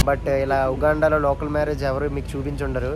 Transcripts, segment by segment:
But ఇలా ఉగాండాలో local marriage ఎవరు మీకు చూపించుండరు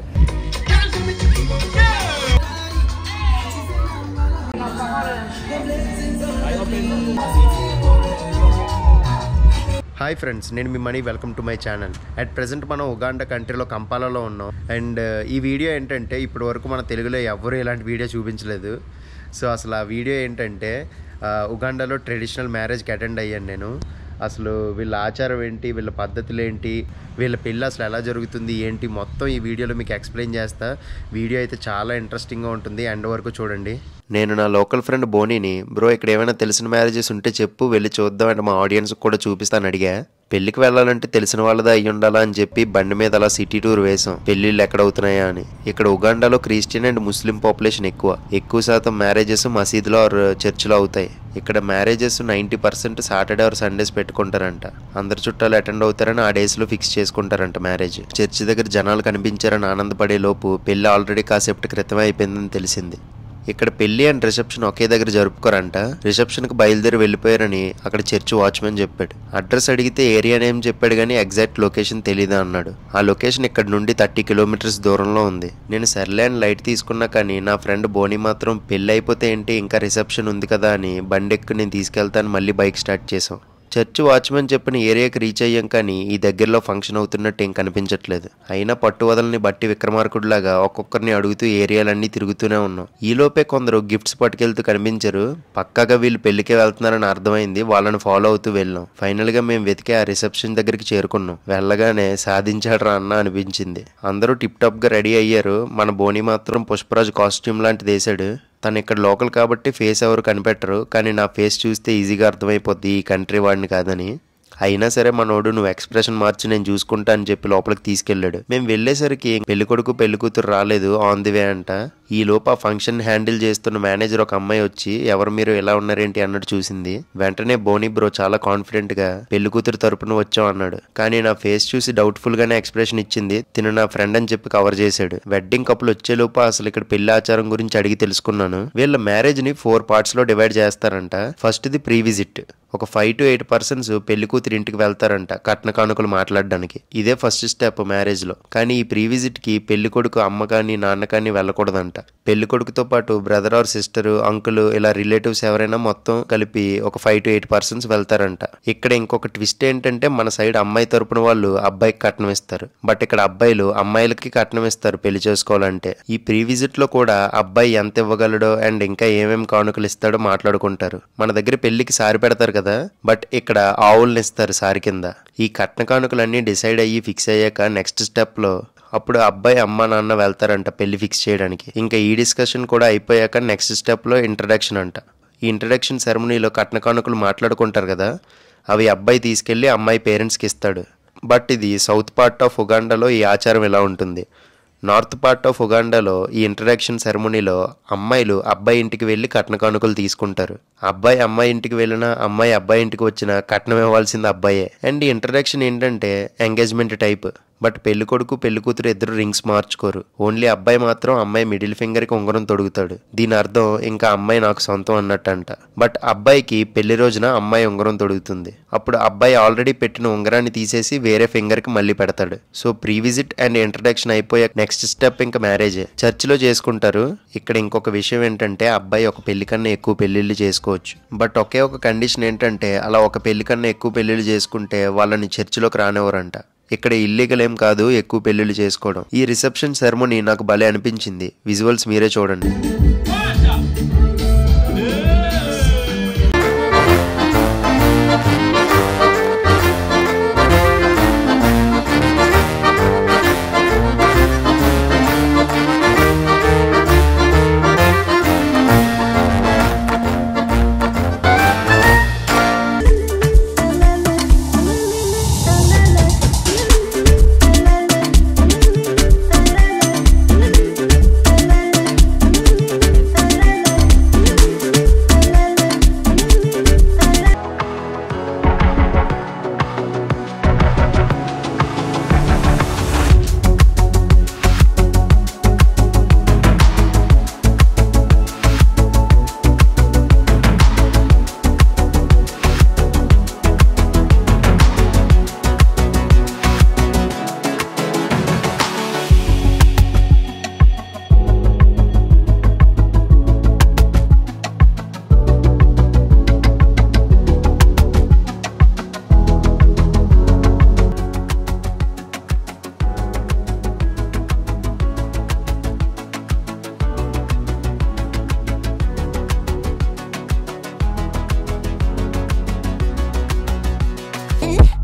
హాయ్ ఫ్రెండ్స్ నేను మీ Mani welcome to my channel at present మనం ఉగాండా కంట్రీలో కంపాలలో ఉన్నాం అండ్ ఈ వీడియో ఏంటంటే ఇప్పటి వరకు మన తెలుగులో ఎవ్వరూ ఇలాంటి వీడియో చూపించలేదు సో అసలు ఆ వీడియో ఏంటంటే ఆ, ఉగాండాలో ట్రెడిషనల్ మ్యారేజ్కి అటెండ్ అయ్యాను నేను అసలు వీళ్ళ ఆచారం ఏంటి వీళ్ళ పద్ధతులు ఏంటి వీళ్ళ పెళ్ళి అసలు ఎలా జరుగుతుంది ఏంటి మొత్తం ఈ వీడియోలో మీకు ఎక్స్ప్లెయిన్ చేస్తా వీడియో అయితే చాలా ఇంట్రెస్టింగ్గా ఉంటుంది ఎండ్ వరకు చూడండి నేను నా లోకల్ ఫ్రెండ్ బోనీని బ్రో ఇక్కడ ఏమైనా తెలిసిన మ్యారేజెస్ ఉంటే చెప్పు వెళ్ళి చూద్దాం అంటే మా ఆడియన్స్ కూడా చూపిస్తాను అడిగా పెళ్లికి వెళ్ళాలంటే తెలిసిన వాళ్ళదే అయ్యి ఉండాలా అని చెప్పి బండి మీద అలా సిటీ టూర్ వేసాం పెళ్లిళ్ళు ఎక్కడ అవుతున్నాయా అని ఇక్కడ ఉగాండాలో క్రిస్టియన్ అండ్ ముస్లిం పాపులేషన్ ఎక్కువ ఎక్కువ శాతం మ్యారేజెస్ మసీదులో ఆర్ చర్చిలో అవుతాయి ఇక్కడ marriages ninety percent Saturday or Sundays పెట్టుకుంటారంట అందరు చుట్టాలు అటెండ్ అవుతారని ఆ డేస్ లో ఫిక్స్ చేసుకుంటారంట మ్యారేజ్ చర్చి దగ్గర జనాలు కనిపించారని ఆనందపడే లోపు పెళ్లి ఆల్రెడీ కాసేపటి క్రితమే అయిపోయిందని తెలిసింది ఇక్కడ పెళ్లి అండ్ రిసెప్షన్ ఒకే దగ్గర జరుపుకోరంట రిసెప్షన్ కి బయలుదేరి వెళ్ళిపోయారని అక్కడ చర్చి వాచ్మెన్ చెప్పాడు అడ్రస్ అడిగితే ఏరియా నేమ్ చెప్పాడు కానీ ఎగ్జాక్ట్ లొకేషన్ తెలీదా అన్నాడు ఆ లొకేషన్ ఇక్కడ నుండి థర్టీ కిలోమీటర్స్ దూరంలో ఉంది నేను సర్లే అని లైట్ తీసుకున్నా కానీ నా ఫ్రెండ్ బోని మాత్రం పెళ్లి అయిపోతే ఏంటి ఇంకా రిసెప్షన్ ఉంది కదా అని బండి ఎక్కు నేను తీసుకెళ్తాను మళ్ళీ బైక్ స్టార్ట్ చేసాం చర్చ్ వాచ్మెన్ చెప్పిన ఏరియాకి రీచ్ అయ్యాం కానీ ఈ దగ్గరలో ఫంక్షన్ అవుతున్నట్టు ఏం కనిపించట్లేదు అయినా పట్టు వదలని బట్టి విక్రమార్కుడిలాగా ఒక్కొక్కరిని అడుగుతూ ఏరియాలన్నీ తిరుగుతూనే ఉన్నాం ఈలోపే కొందరు గిఫ్ట్స్ పట్టుకెళ్తూ కనిపించారు పక్కాగా వీళ్ళు పెళ్లికే వెళ్తున్నారని అర్థమైంది వాళ్ళని ఫాలో అవుతూ వెళ్ళాం ఫైనల్ గా మేము వెతికే ఆ రిసెప్షన్ దగ్గరికి చేరుకున్నాం వెళ్ళగానే సాధించాడ్రా అన్న అనిపించింది అందరూ టిప్ టాప్ గా రెడీ అయ్యారు మన బోని మాత్రం పుష్పరాజు కాస్ట్యూమ్ లాంటిది వేసాడు తను ఇక్కడ లోకల్ కాబట్టి ఫేస్ ఎవరు కనిపెట్టరు కానీ నా ఫేస్ చూస్తే ఈజీగా అర్థమైపోద్ది ఈ కంట్రీ వాడిని కాదని అయినా సరే మనోడు నువ్వు ఎక్స్ప్రెషన్ మార్చి నేను చూసుకుంటా అని చెప్పి లోపలికి తీసుకెళ్ళాడు మేము వెళ్ళేసరికి పెళ్లి కొడుకు పెళ్లి కూతురు రాలేదు ఆన్ ది వే అంట ఈ లోపు ఆ ఫంక్షన్ హ్యాండిల్ చేస్తున్న మేనేజర్ ఒక అమ్మాయి వచ్చి ఎవరు మీరు ఎలా ఉన్నారేంటి అన్నట్టు చూసింది వెంటనే బోనీ బ్రో చాలా కాన్ఫిడెంట్ గా పెళ్లి కూతురు తరపున వచ్చాం అన్నాడు కానీ నా ఫేస్ చూసి డౌట్ఫుల్ గానే ఎక్స్ప్రెషన్ ఇచ్చింది తిను నా ఫ్రెండ్ అని చెప్పి కవర్ చేశాడు వెడ్డింగ్ కప్పులు వచ్చేలోపు అసలు ఇక్కడ పెళ్లి ఆచారం గురించి అడిగి తెలుసుకున్నాను వీళ్ళ మ్యారేజ్ ని ఫోర్ పార్ట్స్ లో డివైడ్ చేస్తారంట ఫస్ట్ ది ప్రీ విజిట్ ఒక ఫైవ్ టు ఎయిట్ పర్సన్స్ పెళ్లి కూతురు ఇంటికి వెళ్తారంట కట్న కానుకలు మాట్లాడడానికి ఇదే ఫస్ట్ స్టెప్ మ్యారేజ్ లో కానీ ఈ ప్రీ విజిట్ కి పెళ్లి కొడుకు అమ్మ కానీ నాన్న కానీ వెళ్ళకూడదంట పెళ్లి కొడుకుతో పాటు బ్రదర్ ఆర్ సిస్టర్ అంకుల్ ఇలా రిలేటివ్స్ ఎవరైనా మొత్తం కలిపి ఒక ఫైవ్ టు ఎయిట్ పర్సన్స్ వెళ్తారంట ఇక్కడ ఇంకొక ట్విస్ట్ ఏంటంటే మన సైడ్ అమ్మాయి తరపున వాళ్ళు అబ్బాయికి కట్నం ఇస్తారు బట్ ఇక్కడ అబ్బాయిలు అమ్మాయిలకి కట్నం ఇస్తారు పెళ్లి చేసుకోవాలంటే ఈ ప్రీ విజిట్ లో కూడా అబ్బాయి ఎంత ఇవ్వగలడో అండ్ ఇంకా ఏమేమి కానుకలు ఇస్తాడో మాట్లాడుకుంటారు మన దగ్గర పెళ్లికి సారి పెడతారు కదా బట్ ఇక్కడ ఆవుల్ని ఇస్తారు సారి కింద ఈ కట్న కానుకలన్నీ డిసైడ్ అయ్యి ఫిక్స్ అయ్యాక నెక్స్ట్ స్టెప్ లో అప్పుడు అబ్బాయి అమ్మ నాన్న వెళ్తారంట పెళ్లి ఫిక్స్ చేయడానికి ఇంకా ఈ డిస్కషన్ కూడా అయిపోయాక నెక్స్ట్ స్టెప్ లో ఇంట్రడక్షన్ అంట ఈ ఇంట్రడక్షన్ సెరమనీలో కట్న కానుకలు మాట్లాడుకుంటారు కదా అవి అబ్బాయి తీసుకెళ్లి అమ్మాయి పేరెంట్స్కి ఇస్తాడు బట్ ఇది సౌత్ పార్ట్ ఆఫ్ ఉగాండాలో ఈ ఆచారం ఎలా ఉంటుంది నార్త్ పార్ట్ ఆఫ్ ఉగాండాలో ఈ ఇంట్రడక్షన్ సెరమనీలో అమ్మాయిలు అబ్బాయి ఇంటికి వెళ్ళి కట్న కానుకలు తీసుకుంటారు అబ్బాయి అమ్మాయి ఇంటికి వెళ్ళినా అమ్మాయి అబ్బాయి ఇంటికి వచ్చినా కట్నం ఇవ్వాల్సింది అబ్బాయే అండ్ ఈ ఇంట్రడక్షన్ ఏంటంటే ఎంగేజ్మెంట్ టైప్ బట్ పెళ్లి కొడుకు పెళ్లి కూతురు ఇద్దరు రింగ్స్ మార్చుకోరు ఓన్లీ అబ్బాయి మాత్రం అమ్మాయి మిడిల్ ఫింగర్ కి ఉంగరం తొడుగుతాడు దీని అర్థం ఇంకా అమ్మాయి నాకు సొంతం అన్నట్టంట బట్ అబ్బాయికి పెళ్లి రోజున అమ్మాయి ఉంగరం తొడుగుతుంది అప్పుడు అబ్బాయి ఆల్రెడీ పెట్టిన ఉంగరాన్ని తీసేసి వేరే ఫింగర్ కి మళ్ళీ పెడతాడు so pre visit and introduction అయిపోయాక నెక్స్ట్ స్టెప్ ఇంకా మ్యారేజ్ చర్చిలో చేసుకుంటారు ఇక్కడ ఇంకొక విషయం ఏంటంటే అబ్బాయి ఒక పెళ్లి కన్నా ఎక్కువ పెళ్లిళ్ళు చేసుకోవచ్చు బట్ ఒకే ఒక కండిషన్ ఏంటంటే అలా ఒక పెళ్లి కన్నా ఎక్కువ పెళ్లిళ్ళు చేసుకుంటే వాళ్ళని చర్చిలోకి రానివ్వరంట ఇక్కడ ఇల్లీగల్ ఏం కాదు ఎక్కువ పెళ్లిళ్ళు చేసుకోవడం ఈ రిసెప్షన్ సెరమనీ నాకు భలే అనిపించింది విజువల్స్ మీరే చూడండి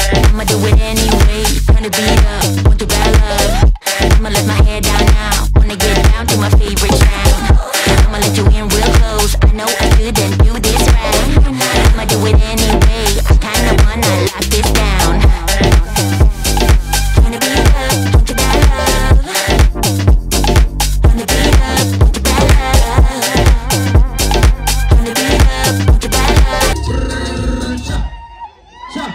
I'ma do it anyway. Turn the beat up, want your bad love. I'ma let my hair down now. Wanna get down to my favorite sound. I'ma let you in real close. I know I couldn't do this right. I'ma do it anyway. I kinda wanna lock this down. Turn the beat up, want your bad love. Turn the beat up, want your bad love. Turn the beat up, want your bad love. Cha.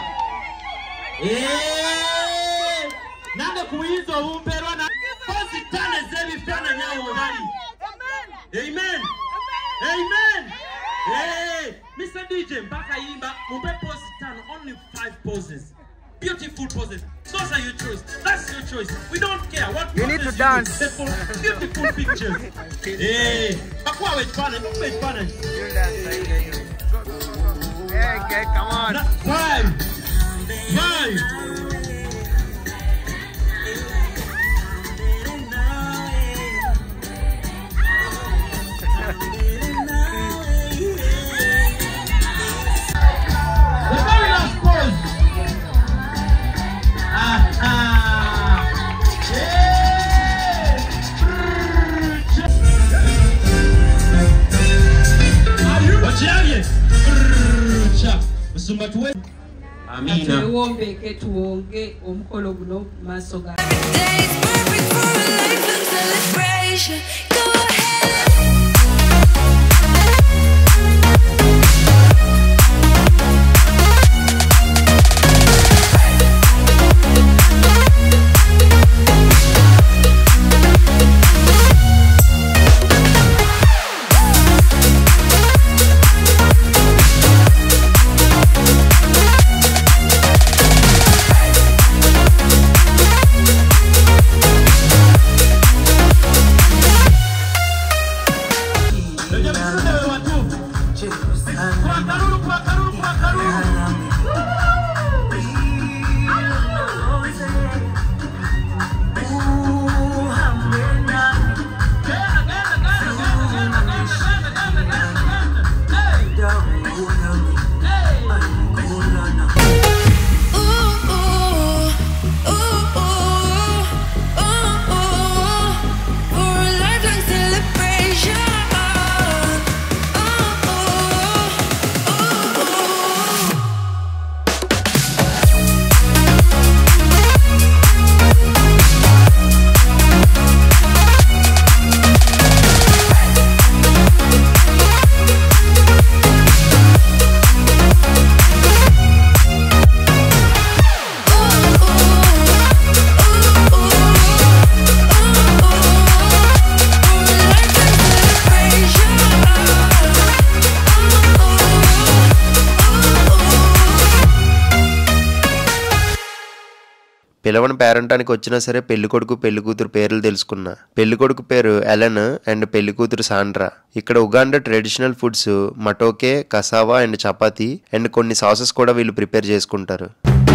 Eh, nanga kuizo umperwa na posi tane zebi fana nyawo ngali. Amen. Amen. Hey, Mr. DJ, mpaka imba mumpe posi tano, only five poses. Beautiful poses. Those are your choice. That's your choice. We don't care what You need poses to dance. do. Beautiful, beautiful pictures. hey, bakwa wechpana, wechpana. Hey, okay, come on. Na- Five. Five. The very last pose. Ah, ah. Yeah. Wachiaje? Cha. Msumbatuwe. Amina. twewombeke tuwonge omukolo guno mu maaso ga Days perfect for a lifelong celebration. Go ahead. Ndio msumbwe wa watu. Kwa karuru, kwa karuru, kwa karuru. Ooh, ooh, ooh, ooh, ooh, ooh, for a lifelong celebration. Ooh, ooh, ooh, ooh. పిలవని పేరంటానికి వచ్చినా సరే పెళ్లి కొడుకు పెళ్లి కూతురు పేర్లు తెలుసుకున్నా పెళ్లి కొడుకు పేరు ఎలన్ అండ్ పెళ్లి కూతురు సాండ్రా ఇక్కడ Uganda traditional foods matoke cassava and chapati and కొన్ని సాసెస్ కూడా వీళ్ళు ప్రిపేర్ చేసుకుంటారు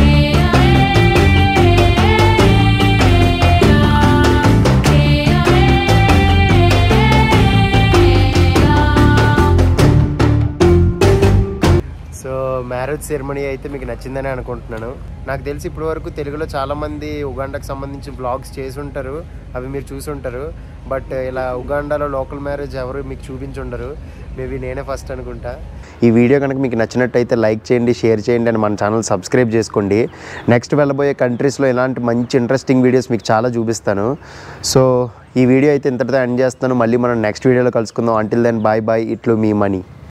సో మ్యారేజ్ సెరమనీ అయితే మీకు నచ్చిందని అనుకుంటున్నాను నాకు తెలిసి ఇప్పటి వరకు తెలుగులో చాలామంది ఉగాండాకు సంబంధించి బ్లాగ్స్ చేసి ఉంటారు అవి మీరు చూసి ఉంటారు బట్ ఇలా ఉగాండాలో లోకల్ మ్యారేజ్ ఎవరు మీకు చూపించుండరు మేబీ నేనే ఫస్ట్ అనుకుంటా ఈ వీడియో కనుక మీకు నచ్చినట్టయితే లైక్ చేయండి షేర్ చేయండి అని మన ఛానల్ సబ్స్క్రైబ్ చేసుకోండి నెక్స్ట్ వెళ్ళబోయే కంట్రీస్లో ఇలాంటి మంచి ఇంట్రెస్టింగ్ వీడియోస్ మీకు చాలా చూపిస్తాను సో ఈ వీడియో అయితే ఇంతటితో ఎండ్ చేస్తాను మళ్ళీ మనం నెక్స్ట్ వీడియోలో కలుసుకుందాం అంటిల్ దెన్ బాయ్ బాయ్ ఇట్లు మీ మనీ